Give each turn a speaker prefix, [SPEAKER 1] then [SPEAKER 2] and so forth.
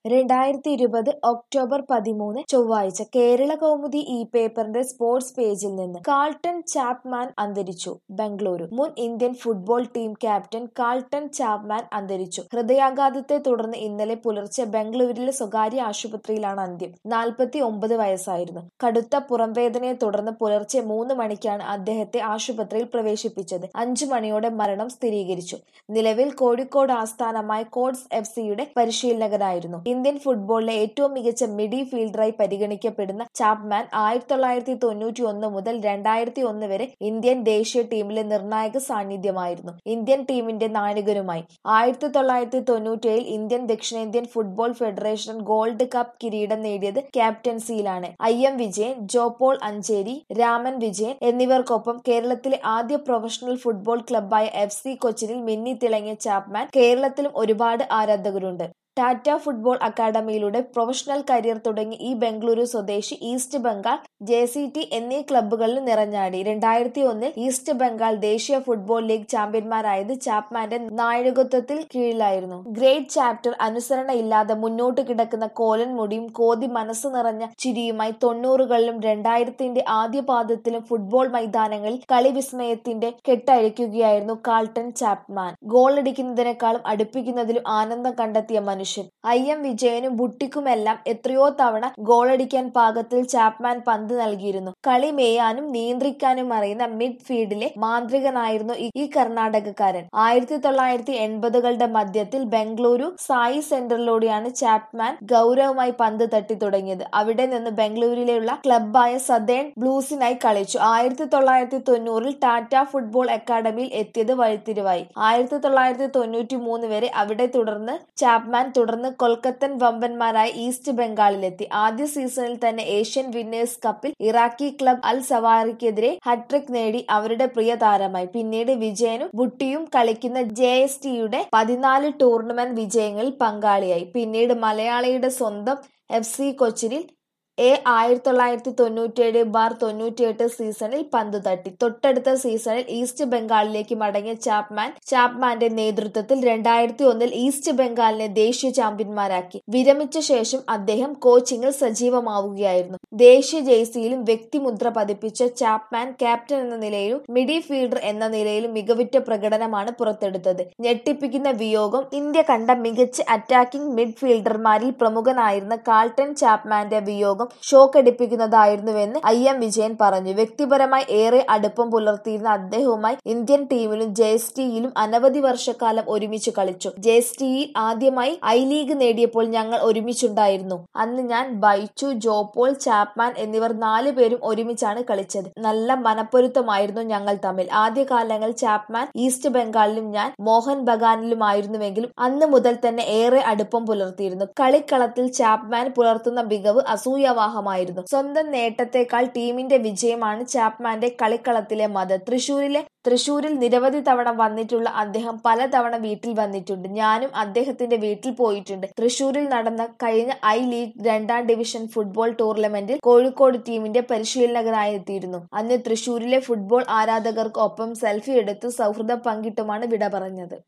[SPEAKER 1] രണ്ടായിരത്തി ഇരുപത് ഒക്ടോബർ പതിമൂന്ന് ചൊവ്വാഴ്ച കേരള കൗമുദി ഈ പേപ്പറിന്റെ സ്പോർട്സ് പേജിൽ നിന്ന് കാൾട്ടൺ ചാപ്മാൻ അന്തരിച്ചു ബംഗളൂരു മുൻ Indian football team captain Carlton Chapman അന്തരിച്ചു ഹൃദയാഘാതത്തെ തുടർന്ന് ഇന്നലെ പുലർച്ചെ ബംഗളൂരുവിലെ സ്വകാര്യ ആശുപത്രിയിലാണ് അന്ത്യം നാൽപ്പത്തി ഒമ്പത് വയസ്സായിരുന്നു കടുത്ത പുറംവേദനയെ തുടർന്ന് പുലർച്ചെ മൂന്ന് മണിക്കാണ് അദ്ദേഹത്തെ ആശുപത്രിയിൽ പ്രവേശിപ്പിച്ചത് അഞ്ചു മണിയോടെ മരണം സ്ഥിരീകരിച്ചു നിലവിൽ കോഴിക്കോട് ആസ്ഥാനമായ കോഡ്സ് എഫ് സിയുടെ പരിശീലകനായിരുന്നു ഇന്ത്യൻ ഫുട്ബോളിലെ ഏറ്റവും മികച്ച മിഡി ഫീൽഡറായി പരിഗണിക്കപ്പെടുന്ന ചാപ്മാൻ ആയിരത്തി തൊള്ളായിരത്തി തൊണ്ണൂറ്റി ഒന്ന് മുതൽ രണ്ടായിരത്തി ഒന്ന് വരെ ഇന്ത്യൻ ദേശീയ ടീമിലെ നിർണായക സാന്നിധ്യമായിരുന്നു ഇന്ത്യൻ ടീമിന്റെ നായകനുമായി ആയിരത്തി തൊള്ളായിരത്തി തൊണ്ണൂറ്റേഴിൽ ഇന്ത്യൻ ദക്ഷിണേന്ത്യൻ ഫുട്ബോൾ ഫെഡറേഷൻ ഗോൾഡ് കപ്പ് കിരീടം നേടിയത് ക്യാപ്റ്റൻസിയിലാണ് ഐ എം വിജയൻ ജോപോൾ അഞ്ചേരി രാമൻ വിജയൻ എന്നിവർക്കൊപ്പം കേരളത്തിലെ ആദ്യ പ്രൊഫഷണൽ ഫുട്ബോൾ ക്ലബ്ബായ എഫ് സി കൊച്ചിനിൽ മിന്നിത്തിളങ്ങിയ ചാപ്മാൻ കേരളത്തിലും ഒരുപാട് ആരാധകരുണ്ട് ടാറ്റ ഫുട്ബോൾ അക്കാദമിയിലൂടെ പ്രൊഫഷണൽ കരിയർ തുടങ്ങി ഈ ബംഗളൂരു സ്വദേശി East Bengal J C T എന്നീ ക്ലബ്ബുകളിൽ നിറഞ്ഞാടി രണ്ടായിരത്തി ഒന്നിൽ ഈസ്റ്റ് ബംഗാൾ ദേശീയ ഫുട്ബോൾ ലീഗ് ചാമ്പ്യന്മാരായത് ചാപ്മാന്റെ നായകത്വത്തിൽ കീഴിലായിരുന്നു ഗ്രേറ്റ് ചാപ്റ്റർ അനുസരണയില്ലാതെ മുന്നോട്ട് കിടക്കുന്ന കോലൻ മുടിയും കോതി മനസ്സ് നിറഞ്ഞ ചിരിയുമായി തൊണ്ണൂറുകളിലും രണ്ടായിരത്തിന്റെ ആദ്യ പാദത്തിലും ഫുട്ബോൾ മൈതാനങ്ങളിൽ കളി വിസ്മയത്തിന്റെ കെട്ടഴിക്കുകയായിരുന്നു കാൾട്ടൺ ചാപ്മാൻ ഗോളടിക്കുന്നതിനേക്കാളും അടുപ്പിക്കുന്നതിലും ആനന്ദം കണ്ടെത്തിയ മനുഷ്യൻ ഐ എം വിജയനും ബുട്ടിക്കുമെല്ലാം എത്രയോ തവണ ഗോളടിക്കാൻ പാകത്തിൽ ചാപ്മാൻ പന്ത് നൽകിയിരുന്നു കളി മേയാനും നിയന്ത്രിക്കാനും അറിയുന്ന മിഡ്ഫീൽഡിലെ മാന്ത്രികനായിരുന്നു ഈ കർണാടകക്കാരൻ ആയിരത്തി തൊള്ളായിരത്തി എൺപതുകളുടെ മധ്യത്തിൽ ബംഗളൂരു സായി സെന്ററിലൂടെയാണ് ചാപ്മാൻ ഗൗരവമായി പന്ത് തട്ടി തുടങ്ങിയത് അവിടെ നിന്ന് ബംഗളൂരുവിലെയുള്ള ക്ലബ്ബായ സദേൺ ബ്ലൂസിനായി കളിച്ചു ആയിരത്തി തൊള്ളായിരത്തി തൊണ്ണൂറിൽ ടാറ്റ ഫുട്ബോൾ അക്കാദമിയിൽ എത്തിയത് വഴിത്തിരിവായി ആയിരത്തി തൊള്ളായിരത്തി തൊണ്ണൂറ്റി മൂന്ന് വരെ അവിടെ തുടർന്ന് ചാപ്മാൻ തുടർന്ന് കൊൽക്കത്തൻ വമ്പന്മാരായ ഈസ്റ്റ് ബംഗാളിലെത്തി ആദ്യ സീസണിൽ തന്നെ ഏഷ്യൻ വിന്നേഴ്സ് കപ്പിൽ ഇറാഖി ക്ലബ് അൽ സവാറിക്കെതിരെ ഹാട്രിക് നേടി അവരുടെ പ്രിയ താരമായി പിന്നീട് വിജയനും ബുട്ടിയും കളിക്കുന്ന ജെ എസ് ടിയുടെ പതിനാല് ടൂർണമെന്റ് വിജയങ്ങളിൽ പങ്കാളിയായി പിന്നീട് മലയാളിയുടെ സ്വന്തം എഫ് സി കൊച്ചിനിൽ എ ആയിരത്തി തൊള്ളായിരത്തി തൊണ്ണൂറ്റേഴ് ബാർ തൊണ്ണൂറ്റിയെട്ട് സീസണിൽ പന്ത് തട്ടി തൊട്ടടുത്ത സീസണിൽ ഈസ്റ്റ് ബംഗാളിലേക്ക് മടങ്ങിയ ചാപ്മാൻ ചാപ്മാന്റെ നേതൃത്വത്തിൽ രണ്ടായിരത്തി ഒന്നിൽ ഈസ്റ്റ് ബംഗാളിനെ ദേശീയ ചാമ്പ്യന്മാരാക്കി വിരമിച്ച ശേഷം അദ്ദേഹം കോച്ചിങ്ങിൽ സജീവമാവുകയായിരുന്നു ദേശീയ ജേഴ്സിയിലും വ്യക്തിമുദ്ര പതിപ്പിച്ച ചാപ്മാൻ ക്യാപ്റ്റൻ എന്ന നിലയിലും മിഡി ഫീൽഡർ എന്ന നിലയിലും മികവുറ്റ പ്രകടനമാണ് പുറത്തെടുത്തത് ഞെട്ടിപ്പിക്കുന്ന വിയോഗം ഇന്ത്യ കണ്ട മികച്ച അറ്റാക്കിംഗ് മിഡ്ഫീൽഡർമാരിൽ പ്രമുഖനായിരുന്ന കാൾട്ടൺ ചാപ്മാന്റെ വിയോഗം ഷോക്കടിപ്പിക്കുന്നതായിരുന്നുവെന്ന് ഐ എം വിജയൻ പറഞ്ഞു വ്യക്തിപരമായി ഏറെ അടുപ്പം പുലർത്തിയിരുന്ന അദ്ദേഹവുമായി ഇന്ത്യൻ ടീമിലും ജെ എസ് ടിയിലും അനവധി വർഷക്കാലം ഒരുമിച്ച് കളിച്ചു ജെ എസ് ടിയിൽ ആദ്യമായി ഐ ലീഗ് നേടിയപ്പോൾ ഞങ്ങൾ ഒരുമിച്ചുണ്ടായിരുന്നു അന്ന് ഞാൻ ബൈച്ചു ജോപോൾ ചാപ്മാൻ എന്നിവർ നാലു പേരും ഒരുമിച്ചാണ് കളിച്ചത് നല്ല മനപ്പൊരുത്തമായിരുന്നു ഞങ്ങൾ തമ്മിൽ ആദ്യകാലങ്ങളിൽ ചാപ്മാൻ ഈസ്റ്റ് ബംഗാളിലും ഞാൻ മോഹൻ ബഗാനിലുമായിരുന്നുവെങ്കിലും അന്ന് മുതൽ തന്നെ ഏറെ അടുപ്പം പുലർത്തിയിരുന്നു കളിക്കളത്തിൽ ചാപ്മാൻ പുലർത്തുന്ന മികവ് അസൂയവാഹമായിരുന്നു സ്വന്തം നേട്ടത്തെക്കാൾ ടീമിന്റെ വിജയമാണ് ചാപ്മാന്റെ കളിക്കളത്തിലെ മത തൃശൂരിലെ തൃശൂരിൽ നിരവധി തവണ വന്നിട്ടുള്ള അദ്ദേഹം പലതവണ വീട്ടിൽ വന്നിട്ടുണ്ട് ഞാനും അദ്ദേഹത്തിന്റെ വീട്ടിൽ പോയിട്ടുണ്ട് തൃശൂരിൽ നടന്ന കഴിഞ്ഞ ഐ ലീഗ് രണ്ടാം ഡിവിഷൻ ഫുട്ബോൾ ടൂർണമെന്റിൽ കോഴിക്കോട് ടീമിന്റെ പരിശീലകനായി എത്തിയിരുന്നു അന്ന് തൃശൂരിലെ ഫുട്ബോൾ ആരാധകർക്ക് ഒപ്പം സെൽഫി എടുത്തു സൗഹൃദം പങ്കിട്ടുമാണ് വിട പറഞ്ഞത്